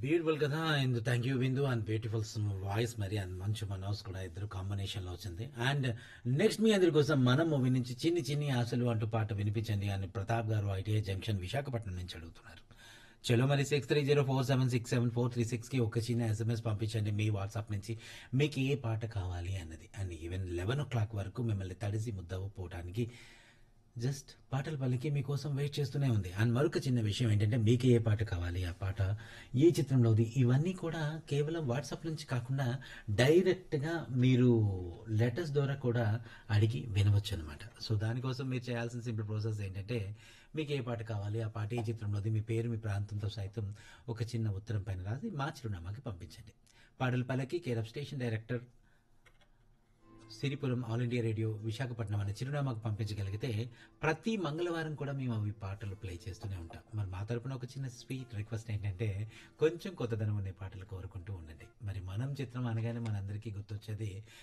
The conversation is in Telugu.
బ్యూటిఫుల్ కదా and thank you Bindu and beautiful voice మరి అండ్ మంచు మనోజ్ కూడా ఇద్దరు కాంబినేషన్ లో వచ్చింది అండ్ నెక్స్ట్ మీ అందరి కోసం మన మూవీ నుంచి చిన్ని చిన్ని ఆశలు అంటూ పాట వినిపించండి అని ప్రతాప్ గారు ఐటీఐ జంక్షన్ విశాఖపట్నం నుంచి అడుగుతున్నారు చలో మరి six three zero four seven six seven four three సిక్స్కి ఒక చిన్న ఎస్ఎంఎస్ పంపించండి మీ వాట్సాప్ నుంచి మీకు ఏ పాట కావాలి అన్నది and even eleven o'clock వరకు మిమ్మల్ని తడిసి ముద్దవు పోవడానికి జస్ట్ పాటల పల్లికి మీకోసం వెయిట్ చేస్తూనే ఉంది అండ్ మరొక చిన్న విషయం ఏంటంటే మీకు ఏ పాట కావాలి ఆ పాట ఏ చిత్రంలోది ఇవన్నీ కూడా కేవలం వాట్సాప్ నుంచి కాకుండా డైరెక్ట్గా మీరు లెటర్స్ ద్వారా కూడా అడిగి వినవచ్చు అనమాట సో దానికోసం మీరు చేయాల్సిన సింపుల్ ప్రాసెస్ ఏంటంటే మీకు ఏ పాట కావాలి ఆ పాట ఏ చిత్రంలోది మీ పేరు మీ ప్రాంతంతో సైతం ఒక చిన్న ఉత్తరం పైన రాసి మా చిరునామాకి పంపించండి పాటల పల్లకి care of station director Siripuram all India radio Visakhapatnam అనే చిరునామాకు పంపించగలిగితే ప్రతి మంగళవారం కూడా మేము అవి పాటలు ప్లే చేస్తూనే ఉంటాం మరి మా తరపున ఒక చిన్న స్వీట్ రిక్వెస్ట్ ఏంటంటే కొంచెం కొత్తదనం అనే పాటలు కోరుకుంటూ ఉండండి మరి మనం చిత్రం అనగానే మనందరికీ గుర్తొచ్చేది